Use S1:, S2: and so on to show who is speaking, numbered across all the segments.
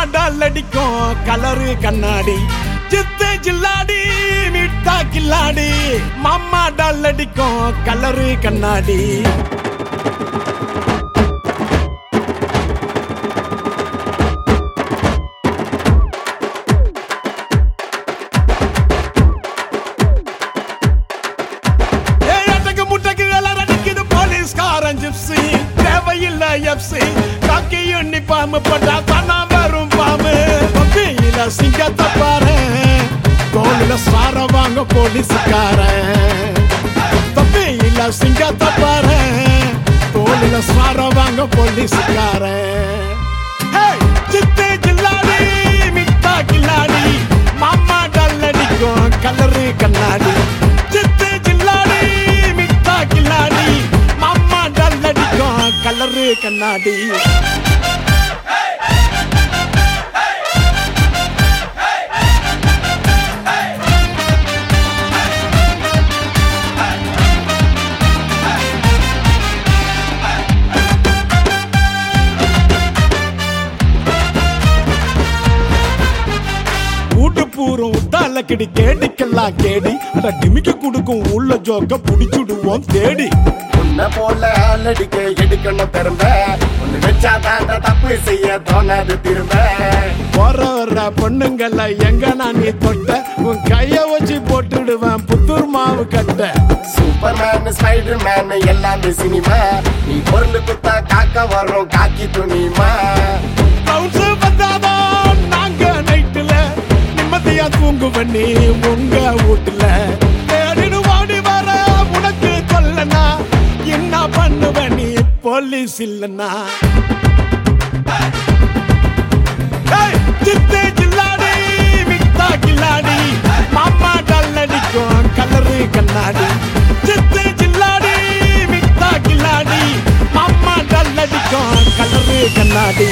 S1: dull அடிக்கும் colour கண்ணாடி சித்து ஜில்லாடி மிட்டா கில்லாடி மாமா டல் அடிக்கும் கலரு கண்ணாடி ஏழட்டுக்கு முட்டைக்கு எல்லாம் அடிக்குது போலீஸ்காரன் ஜிப்ஸி தேவையில்லை எப்சி காக்கி யூனிஃபார்ம் போட்டா தானா வரும் பாம்பு பப்பியில சிங்கத்தை பாரு தோளில சார வாங்க போலீஸ்காரன் பப்பியில சிங்கத்தை பாரு தோளில சார வாங்க போலீஸ்காரன் ஹேய், சித்து ஜில்லாடி மிட்டா கில்லாடி மாமா டல் அடிக்கும் கலரு கண்ணாடி சித்து ஜில்லாடி மிட்டா கில்லாடி மாமா டல் அடிக்கும் கலரு கண்ணாடி ஊட்டு பூரம் உத்தால கிடி கேடிக்கெல்லாம் கேடி அட டிமிக்க குடுக்கும் உள்ள ஜோக்க புடிச்சுடுவோம் தேடி
S2: உன்னை போல ஆளடிக்க எடுக்கணும் பெரும்ப ஒண்ணு வச்சா தாண்ட தப்பு செய்ய தோணாது திரும்ப
S1: போற வர்ற பொண்ணுங்கள எங்க நான் நீ தொட்ட உன் கைய வச்சு போட்டுடுவேன் புத்தூர் மாவு கட்ட
S2: சூப்பர் மேன் ஸ்பைடர் மேன் எல்லாமே சினிமா நீ பொருள் குத்தா காக்க வரும் காக்கி துணிமா
S1: கவுன்ஸ் வந்தாதான் நாங்க நைட்டுல நிம்மதியா தூங்குவன் நீ உங்க வீட்டுல தேடிடு ஓடி வர உனக்கு சொல்லனா என்ன பண்ணுவ நீ போலீஸ் இல்லனா ஏய், சித்து ஜில்லாடி மிட்டா கில்லாடி மாமா டல் அடிக்கும் கலரு கண்ணாடி சித்து ஜில்லாடி மிட்டா கில்லாடி மாமா டல் அடிக்கும் கலரு கண்ணாடி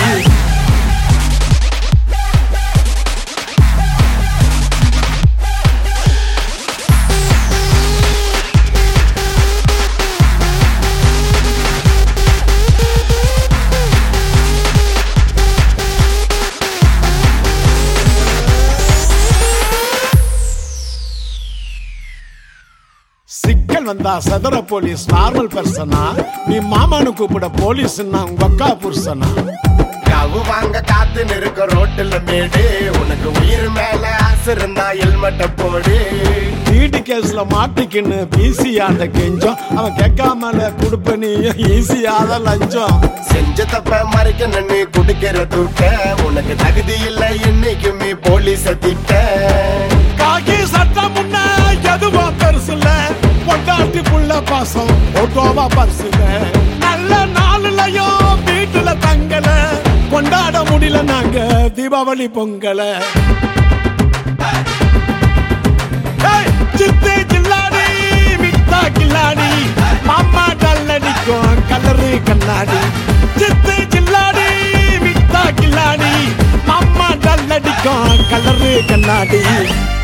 S1: சிக்கல் வந்தா சதுர போலீஸ் நார்மல் பர்சனா நீ மாமானு கூப்பிட போலீஸ் உங்க அக்கா புருஷனா
S2: கவு வாங்க காத்து நிற்க ரோட்டுல மேடு உனக்கு உயிர் மேல ஆசை இருந்தா ஹெல்மெட்ட போடு
S1: வீட்டு கேஸ்ல மாட்டிக்கின்னு பிசி ஆண்ட கெஞ்சம் அவன் கேட்காமல கொடுப்ப நீ ஈஸியாத லஞ்சம்
S2: செஞ்ச தப்ப மறைக்க நின்னு குடுக்கிற தூட்ட உனக்கு தகுதி இல்ல என்னைக்குமே போலீஸ திட்ட
S1: காக்கி சட்டம் முன்ன எதுவோ பெருசுல பொண்டாட்டி புள்ள பாசம் ஓட்டோவா பரிசுல நல்ல நாளுலயும் வீட்டுல தங்கல கொண்டாட முடியல நாங்க தீபாவளி பொங்கல ஏய், சித்து ஜில்லாடி மிட்டா கில்லாடி மாமா டல் அடிக்கும் கலரு கண்ணாடி சித்து ஜில்லாடி மிட்டா கில்லாடி மாமா டல் அடிக்கும் கலரு கண்ணாடி